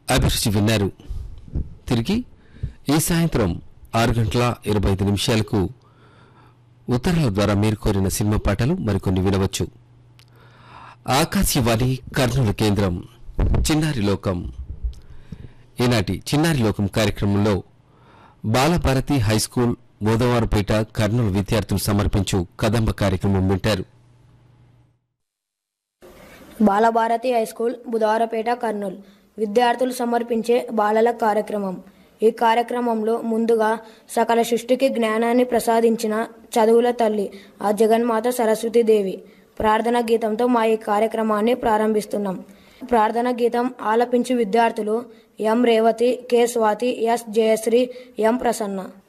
అభిరుచి విన్నారు తిరిగి ఈ సాయంత్రం ఆరు గంటల ఇరవై ఐదు నిమిషాలకు ఉత్తరాల ద్వారా మీరు కోరిన సినిమా పాటలు మరికొన్ని వినవచ్చు ఆకాశవాణి కర్నూలు కేంద్రం చిన్నారి లోకం ఈనాటి చిన్నారి లోకం కార్యక్రమంలో బాలభారతి హైస్కూల్ బోధవారపేట కర్నూలు విద్యార్థులు సమర్పించు కదంబ కార్యక్రమం వింటారు బాలభారతి హైస్కూల్ బుధవారపేట కర్నూలు విద్యార్థులు సమర్పించే బాలల కార్యక్రమం ఈ కార్యక్రమంలో ముందుగా సకల సృష్టికి జ్ఞానాన్ని ప్రసాదించిన చదువుల తల్లి ఆ జగన్మాత సరస్వతీదేవి ప్రార్థన గీతంతో మా ఈ కార్యక్రమాన్ని ప్రారంభిస్తున్నాం ప్రార్థన గీతం ఆలపించు విద్యార్థులు M Revathi K Swathi S Jayashree M Prasanna